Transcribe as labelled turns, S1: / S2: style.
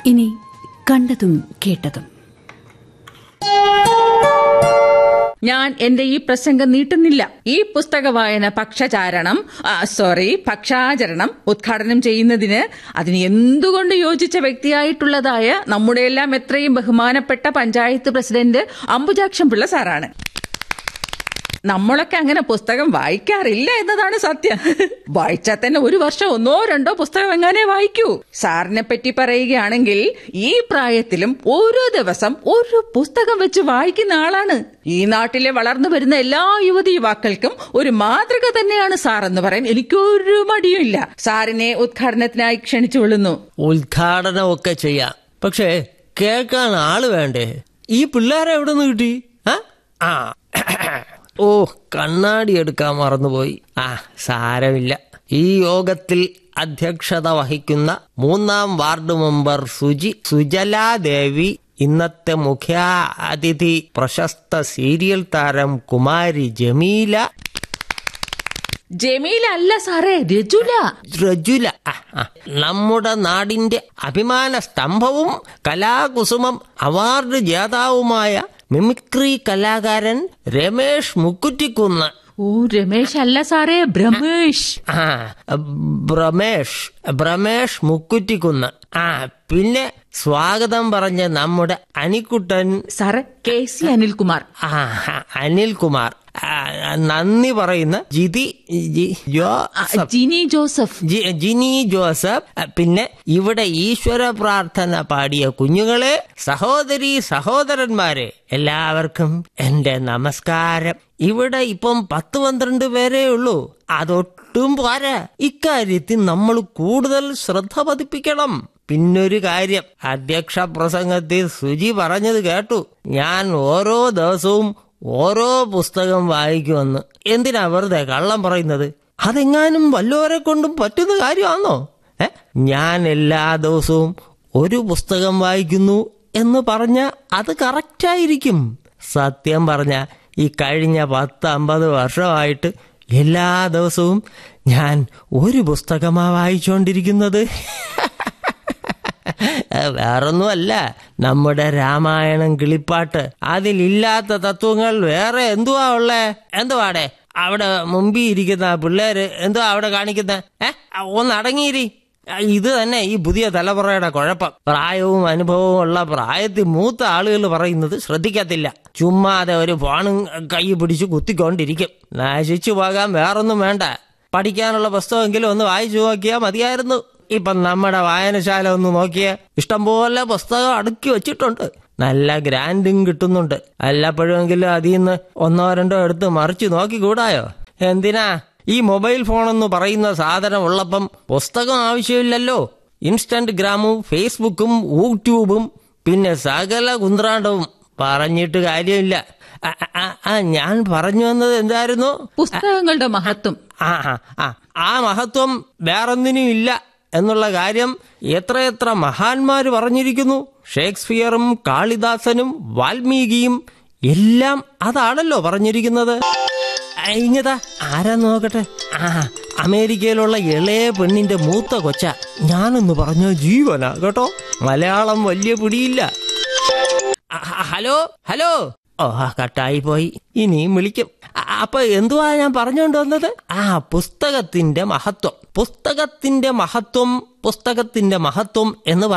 S1: ഇനി കണ്ടതും കേട്ടതും
S2: ഞാൻ എന്റെ ഈ പ്രസംഗം നീട്ടുന്നില്ല ഈ പുസ്തക വായന പക്ഷചാരണം ആ, സോറി പക്ഷാചരണം ഉദ്ഘാടനം ചെയ്യുന്നതിന് അതിന് എന്തുകൊണ്ട് യോജിച്ച വ്യക്തിയായിട്ടുള്ളതായ നമ്മുടെ എല്ലാം എത്രയും ബഹുമാനപ്പെട്ട പഞ്ചായത്ത് പ്രസിഡന്റ് അംബുജാക്ഷം പിള്ള സാറാണ് നമ്മളൊക്കെ അങ്ങനെ പുസ്തകം വായിക്കാറില്ല എന്നതാണ് സത്യം വായിച്ചാൽ തന്നെ ഒരു വർഷം ഒന്നോ രണ്ടോ പുസ്തകം എങ്ങനെ വായിക്കൂ സാറിനെ പറ്റി പറയുകയാണെങ്കിൽ ഈ പ്രായത്തിലും ഓരോ ദിവസം ഒരു പുസ്തകം വെച്ച് വായിക്കുന്ന ആളാണ് ഈ നാട്ടിലെ വളർന്നു വരുന്ന എല്ലാ യുവതി യുവാക്കൾക്കും ഒരു മാതൃക തന്നെയാണ് സാർ എന്ന് പറയാൻ എനിക്കൊരു മടിയുമില്ല സാറിനെ ഉദ്ഘാടനത്തിനായി ക്ഷണിച്ചുകൊള്ളുന്നു
S3: ഉദ്ഘാടനമൊക്കെ ചെയ്യാം പക്ഷേ കേൾക്കാൻ ആള് വേണ്ടേ ഈ പിള്ളേരെ എവിടെ നിന്ന് കിട്ടി ആ? ആ ഓ കണ്ണാടി എടുക്കാൻ മറന്നുപോയി ആ സാരമില്ല ഈ യോഗത്തിൽ അധ്യക്ഷത വഹിക്കുന്ന മൂന്നാം വാർഡ് മെമ്പർ സുജി സുജലാ ദേവി ഇന്നത്തെ മുഖ്യ അതിഥി പ്രശസ്ത സീരിയൽ താരം കുമാരി ജമീല
S2: ജമീല അല്ല സാറേ രജുല
S3: രജുല ആ, ആ. നമ്മുടെ നാടിന്റെ അഭിമാന സ്തംഭവും കലാകുസുമം അവാർഡ് ജേതാവുമായ മിമിക്രി കലാകാരൻ രമേഷ് മുക്കുറ്റിക്കുന്ന്
S2: ഓ രമേശ് അല്ല സാറേ ബ്രഹ്മേഷ്
S3: ആ ബ്രമേഷ് ബ്രമേഷ് മുക്കുറ്റിക്കുന്ന് ആ പിന്നെ സ്വാഗതം പറഞ്ഞ നമ്മുടെ Anikuttan
S2: sir K C Anilkumar
S3: ആ അനിൽകുമാർ ആ, നന്ദി പറയുന്ന ജിതി ജി- ജോ
S2: ആ, ജിനി ജോസഫ്
S3: ജി- ജിനി ജോസഫ് അ, പിന്നെ ഇവിടെ ഈശ്വര പ്രാർത്ഥന പാടിയ കുഞ്ഞുങ്ങളെ സഹോദരി സഹോദരന്മാരെ എല്ലാവർക്കും എന്റെ നമസ്കാരം ഇവിടെ ഇപ്പം പത്ത് പന്ത്രണ്ട് പേരേ ഉള്ളൂ അതൊട്ടും പോരാ ഇക്കാര്യത്തിൽ നമ്മൾ കൂടുതൽ ശ്രദ്ധ പതിപ്പിക്കണം പിന്നൊരു കാര്യം അധ്യക്ഷ പ്രസംഗത്തിൽ സുജി പറഞ്ഞത് കേട്ടു ഞാൻ ഓരോ ദിവസവും ഓരോ പുസ്തകം വായിക്കുമെന്ന് എന്തിനാ വെറുതെ കള്ളം പറയുന്നത് അതെങ്ങാനും വല്ലവരെ കൊണ്ടും പറ്റുന്ന കാര്യമാണോ ഏ ഞാൻ എല്ലാ ദിവസവും ഒരു പുസ്തകം വായിക്കുന്നു എന്ന് പറഞ്ഞ അത് കറക്റ്റായിരിക്കും സത്യം പറഞ്ഞ ഈ കഴിഞ്ഞ പത്ത് അമ്പത് വർഷമായിട്ട് എല്ലാ ദിവസവും ഞാൻ ഒരു പുസ്തകമാ വായിച്ചുകൊണ്ടിരിക്കുന്നത് വേറൊന്നുമല്ല നമ്മുടെ രാമായണം കിളിപ്പാട്ട് അതിലില്ലാത്ത തത്വങ്ങൾ വേറെ എന്തുവാ ഉള്ളേ എന്തുവാടെ അവിടെ മുമ്പിൽ ഇരിക്കുന്ന ആ പിള്ളേര് എന്തുവാ അവിടെ കാണിക്കുന്ന ഏ ഒന്ന് അടങ്ങിയിരി ആ, ഇത് തന്നെ ഈ പുതിയ തലമുറയുടെ കുഴപ്പം പ്രായവും അനുഭവവും ഉള്ള പ്രായത്തിൽ മൂത്ത ആളുകൾ പറയുന്നത് ശ്രദ്ധിക്കത്തില്ല ചുമ്മാതെ ഒരു ഫോണും കൈ പിടിച്ച് കുത്തിക്കൊണ്ടിരിക്കും നശിച്ചു പോകാൻ വേറൊന്നും വേണ്ട പഠിക്കാനുള്ള പുസ്തകമെങ്കിലും ഒന്ന് വായിച്ചു നോക്കിയാൽ മതിയായിരുന്നു ഇപ്പം നമ്മുടെ വായനശാല ഒന്ന് നോക്കിയേ ഇഷ്ടംപോലെ പുസ്തകം അടുക്കി വെച്ചിട്ടുണ്ട് നല്ല ഗ്രാൻഡും കിട്ടുന്നുണ്ട് വല്ലപ്പോഴെങ്കിലും അതിൽ നിന്ന് ഒന്നോ രണ്ടോ എടുത്ത് മറിച്ച് നോക്കിക്കൂടായോ എന്തിനാ ഈ മൊബൈൽ ഫോണെന്ന് പറയുന്ന സാധനം ഉള്ളപ്പം പുസ്തകം ആവശ്യമില്ലല്ലോ ഇൻസ്റ്റന്റ് ഗ്രാമും ഫേസ്ബുക്കും യൂട്യൂബും പിന്നെ സകല കുന്ത്രാണ്ടവും പറഞ്ഞിട്ട് കാര്യമില്ല ആ, ആ, ആ ഞാൻ പറഞ്ഞു വന്നത് എന്തായിരുന്നു
S2: പുസ്തകങ്ങളുടെ മഹത്വം
S3: ആ ആ, ആ ആ മഹത്വം വേറൊന്നിനും ഇല്ല എന്നുള്ള കാര്യം എത്രയെത്ര മഹാന്മാര് പറഞ്ഞിരിക്കുന്നു ഷേക്സ്പിയറും കാളിദാസനും വാൽമീകിയും എല്ലാം അതാണല്ലോ പറഞ്ഞിരിക്കുന്നത് ആ, ഇങ്ങതാ ആരാ നോക്കട്ടെ ആ അമേരിക്കയിലുള്ള ഇളയ പെണ്ണിന്റെ മൂത്ത കൊച്ച ഞാനൊന്ന് പറഞ്ഞ ജീവനാ കേട്ടോ മലയാളം വലിയ പിടിയില്ല ആ, ആ, ഹലോ ഹലോ ഓ ആ, കട്ടായി പോയി ഇനിയും വിളിക്കും ആ, അപ്പൊ എന്തുവാ ഞാൻ പറഞ്ഞുകൊണ്ട് വന്നത് ആ പുസ്തകത്തിന്റെ മഹത്വം പുസ്തകത്തിന്റെ മഹത്വം പുസ്തകത്തിന്റെ മഹത്വം എന്ന്